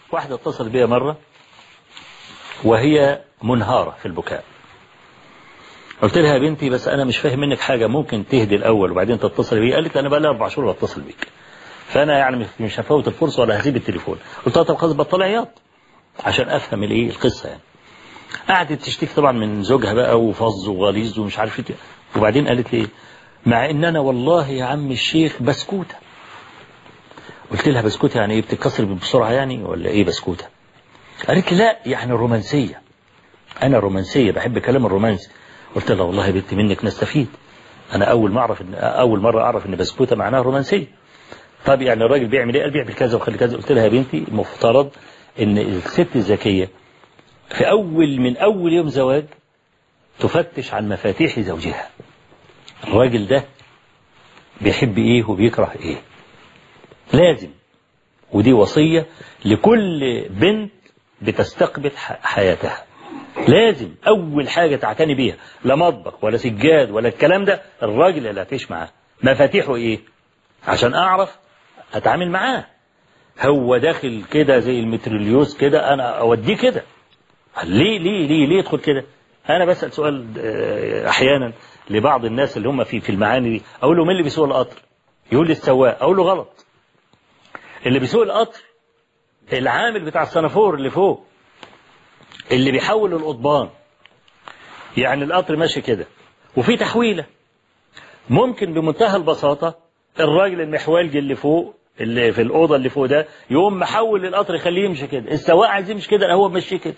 واحدة اتصلت بيا مرة وهي منهارة في البكاء قلت لها يا بنتي بس أنا مش فاهم منك حاجة ممكن تهدي الأول وبعدين تتصل بي قالت أنا بقى لي أربع شهور بتصل بيك فأنا يعني مش- مش هفوت الفرصة ولا هسيب التليفون قلت لها طب خلاص بطل عياط عشان أفهم الإيه القصة يعني قعدت تشتكي طبعا من زوجها بقى وفظ وغليظ ومش عارف ايه وبعدين قالت لي مع ان انا والله يا عم الشيخ بسكوته قلت لها بسكوته يعني ايه بتتكسر بسرعه يعني ولا ايه بسكوته قالت لي لا يعني الرومانسيه انا رومانسيه بحب كلام الرومانسي قلت لها والله يا بنتي منك نستفيد انا اول ما اعرف ان اول مره اعرف ان بسكوته معناها رومانسيه طب يعني الراجل بيعمل ايه قال بيعمل كذا وخلي كذا قلت لها يا بنتي المفترض ان الست الذكيه في أول من أول يوم زواج تفتش عن مفاتيح زوجها الراجل ده بيحب إيه وبيكره إيه لازم ودي وصية لكل بنت بتستقبل ح- حياتها لازم أول حاجة تعتني بيها لا مطبخ ولا سجاد ولا الكلام ده الراجل اللي هتعيش معاه مفاتيحه إيه عشان أعرف أتعامل معاه هو داخل كده زي المتريليوس كده أنا أوديه كده ليه ليه ليه ليه يدخل كده انا بسال سؤال آه، احيانا لبعض الناس اللي هم في في المعاني دي اقول له مين اللي بيسوق القطر يقول لي السواق اقول له غلط اللي بيسوق القطر العامل بتاع السنافور اللي فوق اللي بيحول القضبان يعني القطر ماشي كده وفي تحويله ممكن بمنتهى البساطه الراجل المحوالجي اللي فوق اللي في الاوضه اللي فوق ده يقوم محول القطر يخليه يمشي كده السواق عايز يمشي كده هو ماشي كده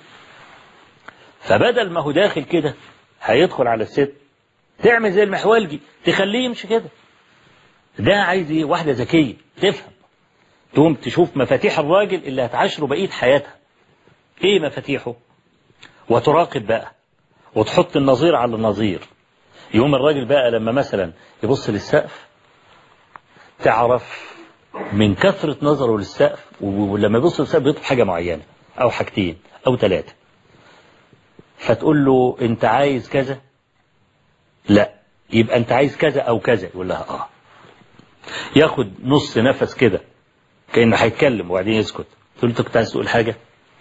فبدل ما هو داخل كده هيدخل على الست تعمل زي المحولجي تخليه يمشي كده ده عايز ايه واحده ذكيه تفهم تقوم تشوف مفاتيح الراجل اللي هتعاشره بقيه حياتها ايه مفاتيحه وتراقب بقى وتحط النظير على النظير يقوم الراجل بقى لما مثلا يبص للسقف تعرف من كثرة نظره للسقف ولما يبص للسقف بيطلب حاجة معينة أو حاجتين أو ثلاثة فتقول له أنت عايز كذا لا يبقى أنت عايز كذا أو كذا يقول لها آه ياخد نص نفس كده كأنه هيتكلم وبعدين يسكت تقول له أنت كنت عايز تقول حاجة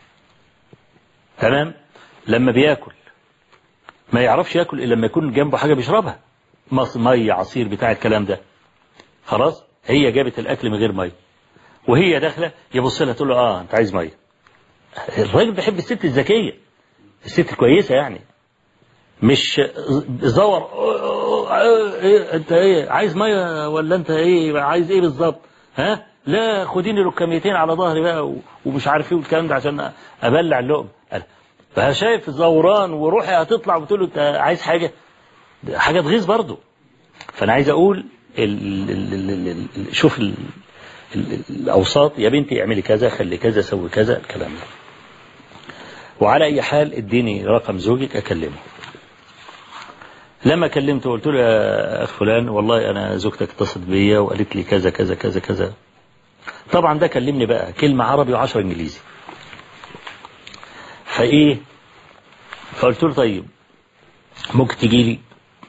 تمام لما بياكل ما يعرفش ياكل الا لما يكون جنبه حاجه بيشربها مص ميه عصير بتاع الكلام ده خلاص هي جابت الاكل من غير ميه وهي داخله يبص لها تقول له اه انت عايز ميه الراجل بيحب الست الذكيه الست كويسه يعني مش زور إيه انت ايه عايز ميه ولا انت ايه عايز ايه بالظبط ها لا خديني ركاميتين على ظهري بقى ومش عارف ايه والكلام ده عشان ابلع اللقمه فشايف الزوران وروحي هتطلع وتقول له انت عايز حاجه حاجه تغيظ برضه فانا عايز اقول ال ال ال ال ال شوف ال ال الاوساط يا بنتي اعملي كذا خلي كذا سوي كذا الكلام ده وعلى اي حال اديني رقم زوجك اكلمه لما كلمته قلت له يا اخ فلان والله انا زوجتك اتصلت بيا وقالت لي كذا كذا كذا كذا طبعا ده كلمني بقى كلمه عربي وعشرة انجليزي فايه فقلت له طيب ممكن تجي لي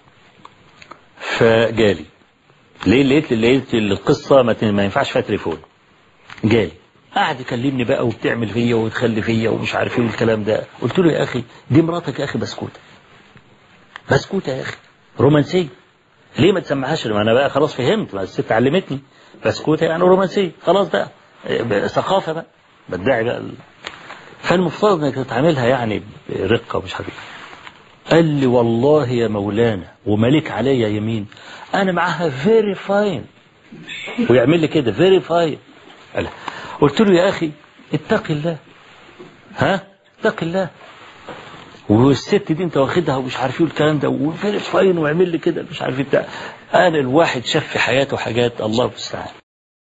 فجالي ليه لقيت لقيت القصه ما, ما ينفعش فيها تليفون جالي قعد يكلمني بقى وبتعمل فيا وتخلي فيا ومش عارف ايه والكلام ده قلت له يا اخي دي مراتك يا اخي بسكوته بسكوته يا اخي رومانسيه ليه ما تسمعهاش ما انا بقى خلاص فهمت ما الست علمتني بسكوته يعني رومانسيه خلاص بقى ثقافه بقى بدعي بقى فالمفترض انك تتعاملها يعني برقه ومش عارف قال لي والله يا مولانا وملك عليا يمين انا معاها فيري فاين ويعمل لي كده فيري فاين قلت له يا اخي اتق الله ها اتق الله والست دي انت واخدها ومش عارف ايه الكلام ده وفيري فاين ويعمل لي كده مش عارف ايه بتاع انا الواحد شاف في حياته حاجات الله المستعان